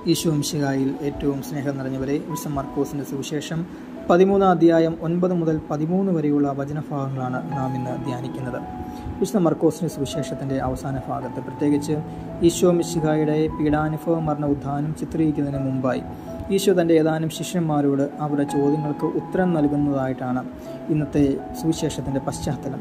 ഈശോ മിശിഹായിൽ ഏറ്റവും സ്നേഹം നിറഞ്ഞവരെ വിശം മർക്കോസിൻ്റെ സുവിശേഷം പതിമൂന്നാം അധ്യായം ഒൻപത് മുതൽ പതിമൂന്ന് വരെയുള്ള വചനഭാഗങ്ങളാണ് നാം ഇന്ന് ധ്യാനിക്കുന്നത് വിശുദ്ധ മർക്കോസിൻ്റെ സുവിശേഷത്തിൻ്റെ അവസാന ഭാഗത്ത് പ്രത്യേകിച്ച് ഈശോ മിശിഹായുടെ പീഡാനുഭവ മരണ ഉദ്ധാനം ചിത്രീകരിക്കുന്നതിന് മുമ്പായി ഈശോ തൻ്റെ ഏതാനും ശിഷ്യന്മാരോട് അവരുടെ ചോദ്യങ്ങൾക്ക് ഉത്തരം നൽകുന്നതായിട്ടാണ് ഇന്നത്തെ സുവിശേഷത്തിൻ്റെ പശ്ചാത്തലം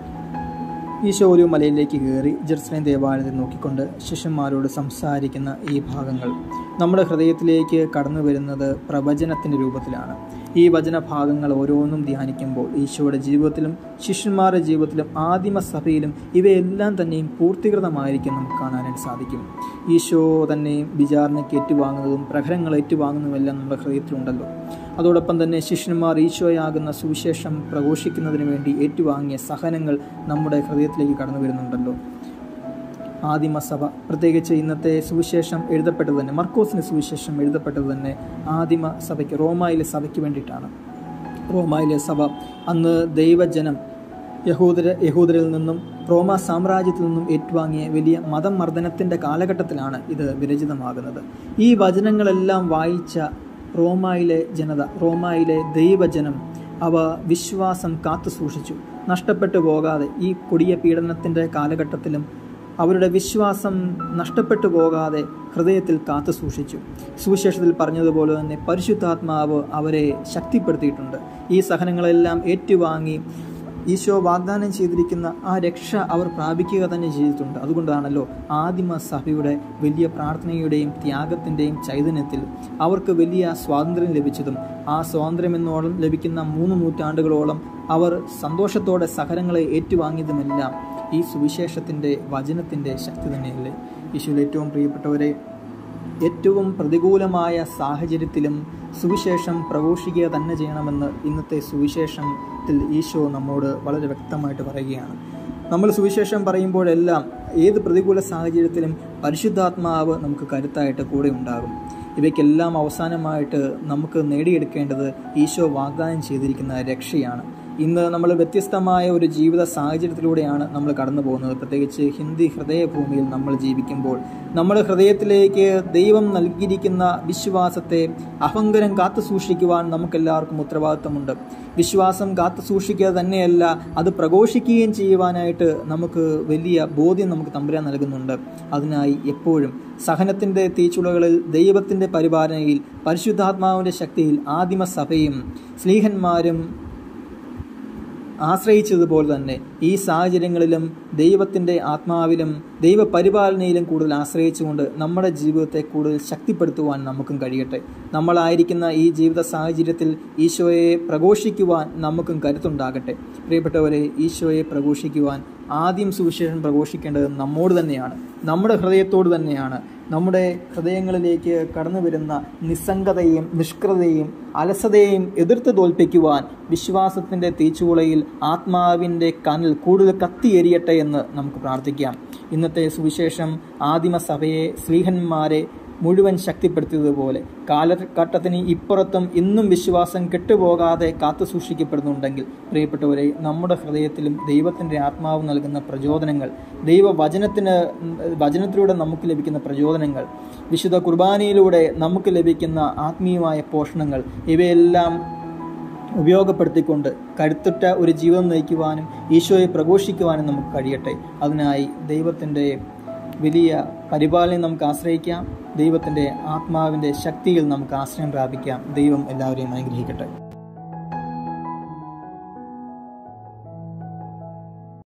ഈശോ ഒരു മലയിലേക്ക് കയറി ജെറുസലേം ദേവാലയത്തെ നോക്കിക്കൊണ്ട് ശിഷ്യന്മാരോട് സംസാരിക്കുന്ന ഈ ഭാഗങ്ങൾ നമ്മുടെ ഹൃദയത്തിലേക്ക് കടന്നു വരുന്നത് പ്രവചനത്തിൻ്റെ രൂപത്തിലാണ് ഈ വചനഭാഗങ്ങൾ ഓരോന്നും ധ്യാനിക്കുമ്പോൾ ഈശോയുടെ ജീവിതത്തിലും ശിഷ്യന്മാരുടെ ജീവിതത്തിലും ആദിമ സഭയിലും ഇവയെല്ലാം തന്നെയും പൂർത്തീകൃതമായിരിക്കും നമുക്ക് കാണാനായിട്ട് സാധിക്കും ഈശോ തന്നെയും വിചാരണയ്ക്ക് ഏറ്റുവാങ്ങുന്നതും പ്രഹരങ്ങൾ ഏറ്റുവാങ്ങുന്നതുമെല്ലാം നമ്മുടെ ഹൃദയത്തിലുണ്ടല്ലോ അതോടൊപ്പം തന്നെ ശിഷ്യന്മാർ ഈശോയാകുന്ന സുവിശേഷം പ്രഘോഷിക്കുന്നതിന് വേണ്ടി ഏറ്റുവാങ്ങിയ സഹനങ്ങൾ നമ്മുടെ ഹൃദയത്തിലേക്ക് കടന്നു വരുന്നുണ്ടല്ലോ ആദിമസഭ പ്രത്യേകിച്ച് ഇന്നത്തെ സുവിശേഷം എഴുതപ്പെട്ടത് തന്നെ മർക്കോസിന് സുവിശേഷം എഴുതപ്പെട്ടത് തന്നെ ആദിമ സഭയ്ക്ക് റോമായിലെ സഭയ്ക്ക് വേണ്ടിയിട്ടാണ് റോമായിലെ സഭ അന്ന് ദൈവജനം യഹൂദര യഹൂദരിൽ നിന്നും റോമ സാമ്രാജ്യത്തിൽ നിന്നും ഏറ്റുവാങ്ങിയ വലിയ മതമർദ്ദനത്തിൻ്റെ കാലഘട്ടത്തിലാണ് ഇത് വിരചിതമാകുന്നത് ഈ വചനങ്ങളെല്ലാം വായിച്ച റോമായിലെ ജനത റോമായിലെ ദൈവജനം അവ വിശ്വാസം കാത്തു സൂക്ഷിച്ചു നഷ്ടപ്പെട്ടു പോകാതെ ഈ കൊടിയ പീഡനത്തിൻ്റെ കാലഘട്ടത്തിലും അവരുടെ വിശ്വാസം നഷ്ടപ്പെട്ടു പോകാതെ ഹൃദയത്തിൽ കാത്തു സൂക്ഷിച്ചു സുവിശേഷത്തിൽ പറഞ്ഞതുപോലെ തന്നെ പരിശുദ്ധാത്മാവ് അവരെ ശക്തിപ്പെടുത്തിയിട്ടുണ്ട് ഈ സഹനങ്ങളെല്ലാം ഏറ്റുവാങ്ങി ഈശോ വാഗ്ദാനം ചെയ്തിരിക്കുന്ന ആ രക്ഷ അവർ പ്രാപിക്കുക തന്നെ ചെയ്തിട്ടുണ്ട് അതുകൊണ്ടാണല്ലോ ആദിമ സഭയുടെ വലിയ പ്രാർത്ഥനയുടെയും ത്യാഗത്തിൻ്റെയും ചൈതന്യത്തിൽ അവർക്ക് വലിയ സ്വാതന്ത്ര്യം ലഭിച്ചതും ആ സ്വാതന്ത്ര്യം എന്നോളം ലഭിക്കുന്ന മൂന്ന് നൂറ്റാണ്ടുകളോളം അവർ സന്തോഷത്തോടെ സഹനങ്ങളെ ഏറ്റുവാങ്ങിയതുമെല്ലാം ഈ സുവിശേഷത്തിൻ്റെ വചനത്തിൻ്റെ ശക്തി തന്നെയല്ലേ ഈശോയിൽ ഏറ്റവും പ്രിയപ്പെട്ടവരെ ഏറ്റവും പ്രതികൂലമായ സാഹചര്യത്തിലും സുവിശേഷം പ്രഘോഷിക്കുക തന്നെ ചെയ്യണമെന്ന് ഇന്നത്തെ സുവിശേഷത്തിൽ ഈശോ നമ്മോട് വളരെ വ്യക്തമായിട്ട് പറയുകയാണ് നമ്മൾ സുവിശേഷം പറയുമ്പോഴെല്ലാം ഏത് പ്രതികൂല സാഹചര്യത്തിലും പരിശുദ്ധാത്മാവ് നമുക്ക് കരുത്തായിട്ട് കൂടെ ഉണ്ടാകും ഇവയ്ക്കെല്ലാം അവസാനമായിട്ട് നമുക്ക് നേടിയെടുക്കേണ്ടത് ഈശോ വാഗ്ദാനം ചെയ്തിരിക്കുന്ന രക്ഷയാണ് ഇന്ന് നമ്മൾ വ്യത്യസ്തമായ ഒരു ജീവിത സാഹചര്യത്തിലൂടെയാണ് നമ്മൾ കടന്നു പോകുന്നത് പ്രത്യേകിച്ച് ഹിന്ദി ഹൃദയഭൂമിയിൽ നമ്മൾ ജീവിക്കുമ്പോൾ നമ്മുടെ ഹൃദയത്തിലേക്ക് ദൈവം നൽകിയിരിക്കുന്ന വിശ്വാസത്തെ അഹങ്കാരം കാത്തു സൂക്ഷിക്കുവാൻ നമുക്കെല്ലാവർക്കും ഉത്തരവാദിത്തമുണ്ട് വിശ്വാസം കാത്തു സൂക്ഷിക്കുക തന്നെയല്ല അത് പ്രഘോഷിക്കുകയും ചെയ്യുവാനായിട്ട് നമുക്ക് വലിയ ബോധ്യം നമുക്ക് തമ്പുരാൻ നൽകുന്നുണ്ട് അതിനായി എപ്പോഴും സഹനത്തിൻ്റെ തീച്ചുളകളിൽ ദൈവത്തിൻ്റെ പരിപാലനയിൽ പരിശുദ്ധാത്മാവിൻ്റെ ശക്തിയിൽ ആദിമസഭയും സ്ലീഹന്മാരും ആശ്രയിച്ചതുപോലെ തന്നെ ഈ സാഹചര്യങ്ങളിലും ദൈവത്തിൻ്റെ ആത്മാവിലും ദൈവപരിപാലനയിലും കൂടുതൽ ആശ്രയിച്ചുകൊണ്ട് നമ്മുടെ ജീവിതത്തെ കൂടുതൽ ശക്തിപ്പെടുത്തുവാൻ നമുക്കും കഴിയട്ടെ നമ്മളായിരിക്കുന്ന ഈ ജീവിത സാഹചര്യത്തിൽ ഈശോയെ പ്രഘോഷിക്കുവാൻ നമുക്കും കരുത്തുണ്ടാകട്ടെ പ്രിയപ്പെട്ടവരെ ഈശോയെ പ്രഘോഷിക്കുവാൻ ആദ്യം സുവിശേഷം പ്രഘോഷിക്കേണ്ടത് നമ്മോട് തന്നെയാണ് നമ്മുടെ ഹൃദയത്തോട് തന്നെയാണ് നമ്മുടെ ഹൃദയങ്ങളിലേക്ക് കടന്നു വരുന്ന നിസ്സംഗതയും നിഷ്കൃതയും അലസതയെയും എതിർത്ത് തോൽപ്പിക്കുവാൻ വിശ്വാസത്തിൻ്റെ തീച്ചുളയിൽ ആത്മാവിൻ്റെ കനൽ കൂടുതൽ കത്തിയെരിയട്ടെ എന്ന് നമുക്ക് പ്രാർത്ഥിക്കാം ഇന്നത്തെ സുവിശേഷം ആദിമസഭയെ സ്ലീഹന്മാരെ മുഴുവൻ ശക്തിപ്പെടുത്തിയതുപോലെ കാലഘട്ടത്തിന് ഇപ്പുറത്തും ഇന്നും വിശ്വാസം കെട്ടുപോകാതെ കാത്തു സൂക്ഷിക്കപ്പെടുന്നുണ്ടെങ്കിൽ പ്രിയപ്പെട്ടവരെ നമ്മുടെ ഹൃദയത്തിലും ദൈവത്തിൻ്റെ ആത്മാവ് നൽകുന്ന പ്രചോദനങ്ങൾ ദൈവവചനത്തിന് വചനത്തിലൂടെ നമുക്ക് ലഭിക്കുന്ന പ്രചോദനങ്ങൾ വിശുദ്ധ കുർബാനയിലൂടെ നമുക്ക് ലഭിക്കുന്ന ആത്മീയമായ പോഷണങ്ങൾ ഇവയെല്ലാം ഉപയോഗപ്പെടുത്തിക്കൊണ്ട് കരുത്തുറ്റ ഒരു ജീവിതം നയിക്കുവാനും ഈശോയെ പ്രഘോഷിക്കുവാനും നമുക്ക് കഴിയട്ടെ അതിനായി ദൈവത്തിൻ്റെ വലിയ പരിപാലനം നമുക്ക് ആശ്രയിക്കാം ദൈവത്തിൻ്റെ ആത്മാവിൻ്റെ ശക്തിയിൽ നമുക്ക് ആശ്രയം പ്രാപിക്കാം ദൈവം എല്ലാവരെയും അനുഗ്രഹിക്കട്ടെ